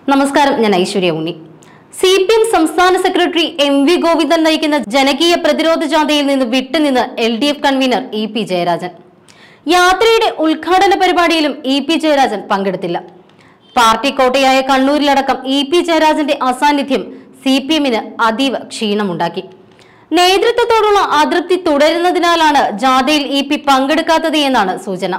നമസ്കാരം ഞാൻ Aishwarya Unni C P M സംസ്ഥാന സെക്രട്ടറി എം വി ഗോവിന്ദൻ നയിക്കുന്ന ജനകീയ പ്രതിരോധ ജാഥയിൽ നിന്ന് വിട്ടുനിന്ന് L D F convener E P Jayarajan യാത്രയുടെ ഉദ്ഘാടന പരിപാടിയിലും ഇ പി ജയരാജൻ പങ്കെടുത്തില്ല പാർട്ടി കോട്ടയായ കണ്ണൂരിലടക്കം ഇ പി ജയരാജന്റെ അസാന്നിധ്യം സി പി എമ്മിന് അതീവ ക്ഷീണമുണ്ടാക്കി നേതൃത്വത്തോടുള്ള അതൃപ്തി തുടരുന്നതിനാലാണ് ജാഥയിൽ ഇ പി പങ്കെടുക്കാത്തത് എന്നാണ് സൂചന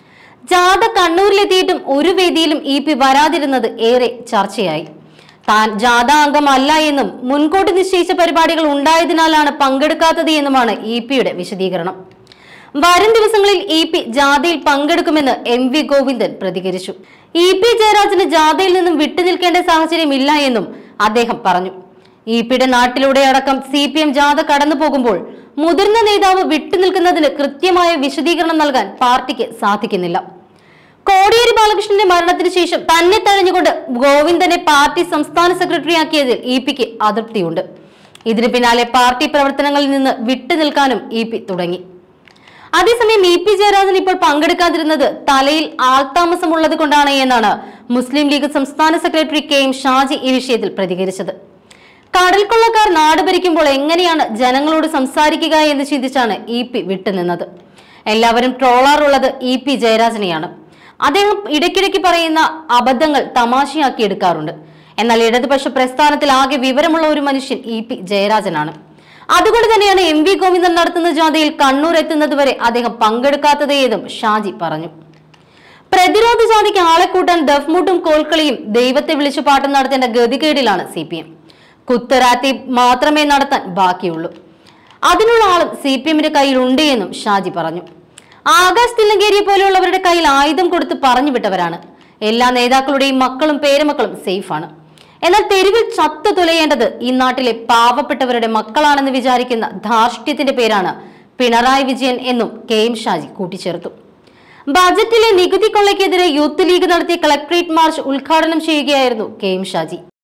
ജാഥ കണ്ണൂരിലെത്തിയിട്ടും ഒരു വേദിയിലും ഇ പി വരാതിരുന്നത് ഏറെ ചർച്ചയായി താൻ ജാഥ അംഗമല്ല എന്നും മുൻകൂട്ടി നിശ്ചയിച്ച പരിപാടികൾ ഉണ്ടായതിനാലാണ് പങ്കെടുക്കാത്തത് എന്നുമാണ് ഇ പിയുടെ വിശദീകരണം വരും ദിവസങ്ങളിൽ ഇ പി ജാഥയിൽ പങ്കെടുക്കുമെന്ന് എം വി ഗോവിന്ദൻ പ്രതികരിച്ചു ഇ പി ജയരാജന് ജാഥയിൽ നിന്നും വിട്ടുനിൽക്കേണ്ട സാഹചര്യമില്ല എന്നും അദ്ദേഹം പറഞ്ഞു ഇ പിയുടെ നാട്ടിലൂടെ അടക്കം സി പി എം ജാഥ കടന്നു പോകുമ്പോൾ മുതിർന്ന നേതാവ് വിട്ടുനിൽക്കുന്നതിന് കൃത്യമായ വിശദീകരണം നൽകാൻ പാർട്ടിക്ക് സാധിക്കുന്നില്ല കോടിയേരി ബാലകൃഷ്ണന്റെ മരണത്തിന് ശേഷം തന്നെ തഴഞ്ഞുകൊണ്ട് ഗോവിന്ദനെ പാർട്ടി സംസ്ഥാന സെക്രട്ടറിയാക്കിയതിൽ ഇ പിക്ക് അതൃപ്തിയുണ്ട് ഇതിന് പിന്നാലെ പാർട്ടി പ്രവർത്തനങ്ങളിൽ നിന്ന് വിട്ടുനിൽക്കാനും ഇ പി തുടങ്ങി അതേസമയം ഇ പി ജയരാജൻ ഇപ്പോൾ പങ്കെടുക്കാതിരുന്നത് തലയിൽ ആൾതാമസമുള്ളത് കൊണ്ടാണ് എന്നാണ് മുസ്ലിം ലീഗ് സംസ്ഥാന സെക്രട്ടറി കെ എം ഷാജി ഈ വിഷയത്തിൽ പ്രതികരിച്ചത് കടൽക്കൊള്ളക്കാർ നാട് ഭരിക്കുമ്പോൾ എങ്ങനെയാണ് ജനങ്ങളോട് സംസാരിക്കുക എന്ന് ചിന്തിച്ചാണ് ഇ പി വിട്ടുനിന്നത് എല്ലാവരും ട്രോളാറുള്ളത് ഇ പി ജയരാജനെയാണ് അദ്ദേഹം ഇടയ്ക്കിടയ്ക്ക് പറയുന്ന അബദ്ധങ്ങൾ തമാശയാക്കി എടുക്കാറുണ്ട് എന്നാൽ ഇടതുപക്ഷ പ്രസ്ഥാനത്തിൽ ആകെ വിവരമുള്ള ഒരു മനുഷ്യൻ ഇ പി ജയരാജനാണ് അതുകൊണ്ട് തന്നെയാണ് എം വി ഗോവിന്ദൻ നടത്തുന്ന ജാഥയിൽ കണ്ണൂർ എത്തുന്നത് വരെ അദ്ദേഹം പങ്കെടുക്കാത്തത് എന്നും ഷാജി പറഞ്ഞു പ്രതിരോധ ജാതിക്ക് ആളെ കൂട്ടാൻ ദഫ്മുട്ടും കോൽക്കളിയും ദൈവത്തെ വിളിച്ചു പാട്ടും നടത്തേണ്ട ഗതികേടിലാണ് സി പി എം കുത്തരാത്തി മാത്രമേ നടത്താൻ ബാക്കിയുള്ളൂ അതിനുള്ള ആളും സി പി എമ്മിന്റെ കയ്യിൽ ഉണ്ട് എന്നും ഷാജി പറഞ്ഞു ആകാശ് തില്ലങ്കേരിയെ പോലെയുള്ളവരുടെ കയ്യിൽ ആയുധം കൊടുത്ത് പറഞ്ഞു വിട്ടവരാണ് എല്ലാ നേതാക്കളുടെയും മക്കളും പേരമക്കളും സേഫാണ് എന്നാൽ തെരുവിൽ ചത്തു തുലയേണ്ടത് ഈ നാട്ടിലെ പാവപ്പെട്ടവരുടെ മക്കളാണെന്ന് വിചാരിക്കുന്ന ധാർഷ്ട്യത്തിന്റെ പേരാണ് പിണറായി വിജയൻ എന്നും കെ എം ഷാജി കൂട്ടിച്ചേർത്തു ബജറ്റിലെ നികുതി കൊള്ളയ്ക്കെതിരെ യൂത്ത് ലീഗ് നടത്തിയ കളക്ട്രേറ്റ് മാർച്ച് ഉദ്ഘാടനം ചെയ്യുകയായിരുന്നു കെ എം ഷാജി